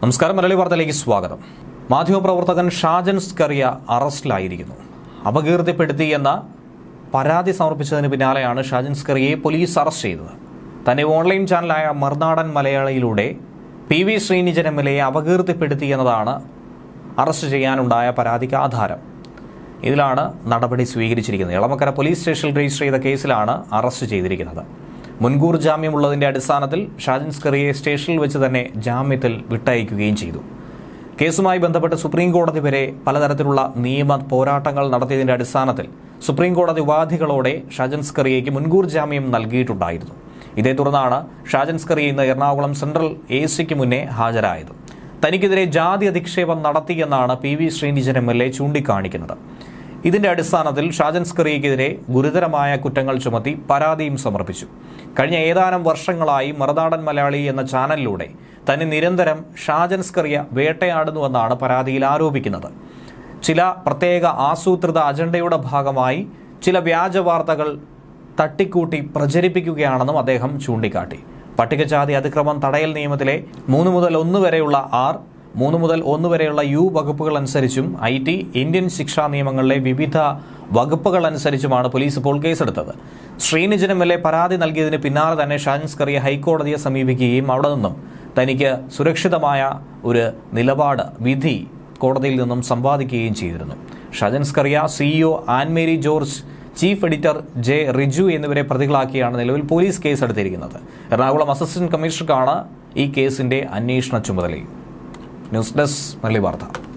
നമസ്കാരം മലയാളി വാർത്തയിലേക്ക് സ്വാഗതം മാധ്യമപ്രവർത്തകൻ ഷാജൻ സ്കറിയ അറസ്റ്റിലായിരിക്കുന്നു അപകീർത്തിപ്പെടുത്തി എന്ന പരാതി സമർപ്പിച്ചതിന് പിന്നാലെയാണ് ഷാജൻ സ്കറിയയെ പോലീസ് അറസ്റ്റ് ചെയ്തത് തന്റെ ഓൺലൈൻ ചാനലായ മറുനാടൻ മലയാളിയിലൂടെ P V Srinijan M L എയെ അപകീർത്തിപ്പെടുത്തി എന്നതാണ് അറസ്റ്റ് ചെയ്യാനുണ്ടായ പരാതിക്ക് ആധാരം ഇതിലാണ് നടപടി സ്വീകരിച്ചിരിക്കുന്നത് ഇളമക്കര പോലീസ് സ്റ്റേഷനിൽ രജിസ്റ്റർ ചെയ്ത കേസിലാണ് അറസ്റ്റ് ചെയ്തിരിക്കുന്നത് മുൻകൂർ ജാമ്യമുള്ളതിന്റെ അടിസ്ഥാനത്തിൽ ഷാജൻ സ്കറിയെ സ്റ്റേഷനിൽ വെച്ച് തന്നെ ജാമ്യത്തിൽ വിട്ടയക്കുകയും ചെയ്തു കേസുമായി ബന്ധപ്പെട്ട് സുപ്രീം കോടതി വരെ പലതരത്തിലുള്ള നിയമ പോരാട്ടങ്ങൾ നടത്തിയതിന്റെ അടിസ്ഥാനത്തിൽ സുപ്രീം കോടതി ഉപാധികളോടെ ഷാജൻ സ്കറിയയ്ക്ക് മുൻകൂർ ജാമ്യം നൽകിയിട്ടുണ്ടായിരുന്നു ഇതേ തുടർന്നാണ് ഷാജൻ സ്കറിയ ഇന്ന് എറണാകുളം സെൻട്രൽ എ സിക്ക് മുന്നേ ഹാജരായത് തനിക്കെതിരെ ജാതി അധിക്ഷേപം നടത്തിയെന്നാണ് P V Srinijan M L A ചൂണ്ടിക്കാണിക്കുന്നത് ഇതിന്റെ അടിസ്ഥാനത്തിൽ ഷാജൻ സ്കറിയയ്ക്കെതിരെ ഗുരുതരമായ കുറ്റങ്ങൾ ചുമത്തി പരാതിയും സമർപ്പിച്ചു കഴിഞ്ഞ ഏതാനും വർഷങ്ങളായി മറുനാടൻ മലയാളി എന്ന ചാനലിലൂടെ തന്നെ നിരന്തരം ഷാജൻ സ്കറിയ വേട്ടയാടുന്നുവെന്നാണ് പരാതിയിൽ ആരോപിക്കുന്നത് ചില പ്രത്യേക ആസൂത്രിത അജണ്ടയുടെ ഭാഗമായി ചില വ്യാജ വാർത്തകൾ തട്ടിക്കൂട്ടി പ്രചരിപ്പിക്കുകയാണെന്നും അദ്ദേഹം ചൂണ്ടിക്കാട്ടി പട്ടികജാതി അതിക്രമം തടയൽ നിയമത്തിലെ മൂന്ന് മുതൽ ഒന്ന് വരെയുള്ള ആർ മൂന്ന് മുതൽ ഒന്ന് വരെയുള്ള യു വകുപ്പുകൾ അനുസരിച്ചും ഐ ടി ഇന്ത്യൻ ശിക്ഷാ നിയമങ്ങളിലെ വിവിധ വകുപ്പുകൾ അനുസരിച്ചുമാണ് പോലീസ് ഇപ്പോൾ കേസെടുത്തത് ശ്രീനിജൻ എം എൽ എ പരാതി നൽകിയതിന് പിന്നാലെ തന്നെ ഷാൻസ് കറിയ ഹൈക്കോടതിയെ സമീപിക്കുകയും അവിടെ നിന്നും തനിക്ക് സുരക്ഷിതമായ ഒരു നിലപാട് വിധി കോടതിയിൽ നിന്നും സമ്പാദിക്കുകയും ചെയ്തിരുന്നു Shajan Skaria CEO Annmary George chief editor J Riju എന്നിവരെ പ്രതികളാക്കിയാണ് നിലവിൽ പോലീസ് കേസെടുത്തിരിക്കുന്നത് എറണാകുളം അസിസ്റ്റന്റ് കമ്മീഷണർക്കാണ് ഈ കേസിന്റെ അന്വേഷണ ചുമതലയും ന്യൂസ് ഡെസ്ക് മലയാളി വാർത്ത